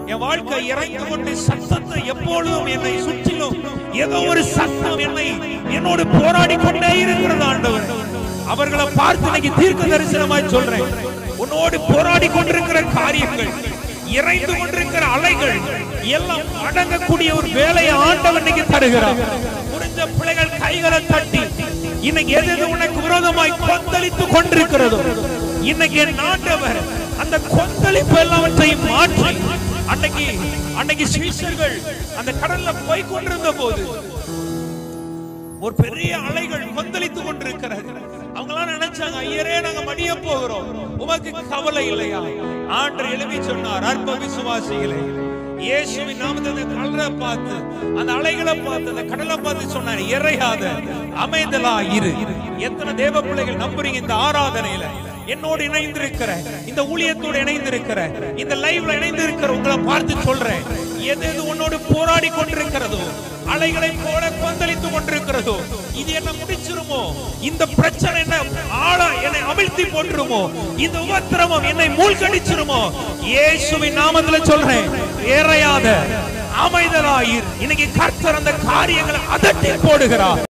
என் வாழ்க்கை இறைந்து கொண்டு சத்தத்தை எப்பொழுதும் என்னை சுற்றிலும் ஏதோ ஒரு சத்தம் என்னை என்னோடு போராடி கொண்டே இருக்கிறது ஆண்டவர் அவர்களை பார்த்து இன்னைக்கு தீர்க்க தரிசனமாய் சொல்றேன் உன்னோடு போராடி கொண்டிருக்கிற காரியங்கள் இறைந்து கொண்டிருக்கிற அலைகள் எல்லாம் அடங்கக்கூடிய ஒரு வேலையை ஆண்டவன் இன்னைக்கு தருகிறார் புரிஞ்ச பிள்ளைகள் கைகளை தட்டி இன்னைக்கு எது எது உனக்கு விரோதமாய் கொந்தளித்து கொண்டிருக்கிறதோ இன்னைக்கு என் ஆண்டவர் அந்த கொந்தளிப்பு எல்லாவற்றையும் மாற்றி அன்னைக்கு அன்னைக்கு சீஷர்கள் அந்த கடல்ல போய் கொண்டிருந்த போது ஒரு பெரிய அலைகள் கொந்தளித்து கொண்டிருக்கிறது அவங்களாம் நினைச்சாங்க ஐயரே நாங்க மடிய போகிறோம் உமக்கு கவலை இல்லையா ஆண்டு எழுப்பி சொன்னார் அற்ப விசுவாசிகளே இயேசுவின் நாமத்தை அந்த கடலை பார்த்து அந்த அலைகளை பார்த்து அந்த கடலை பார்த்து சொன்னார் இறையாத அமைதலா இரு எத்தனை தேவ பிள்ளைகள் நம்புறீங்க இந்த ஆராதனையில என்னோடு இணைந்திருக்கிற இந்த ஊழியத்தோடு இணைந்திருக்கிற இந்த லைவ்ல இணைந்திருக்கிற உங்களை பார்த்து சொல்றேன் எது எது உன்னோடு போராடி கொண்டிருக்கிறதோ அலைகளை போல கொந்தளித்து கொண்டிருக்கிறதோ இது என்ன முடிச்சிருமோ இந்த பிரச்சனை என்ன ஆழ என்னை அமிழ்த்தி போட்டுருமோ இந்த உபத்திரவம் என்னை மூழ்கடிச்சிருமோ இயேசுவின் நாமத்துல சொல்றேன் ஏறையாத அமைதலாயிர் இன்னைக்கு கர்த்தர் அந்த காரியங்களை அதட்டி போடுகிறார்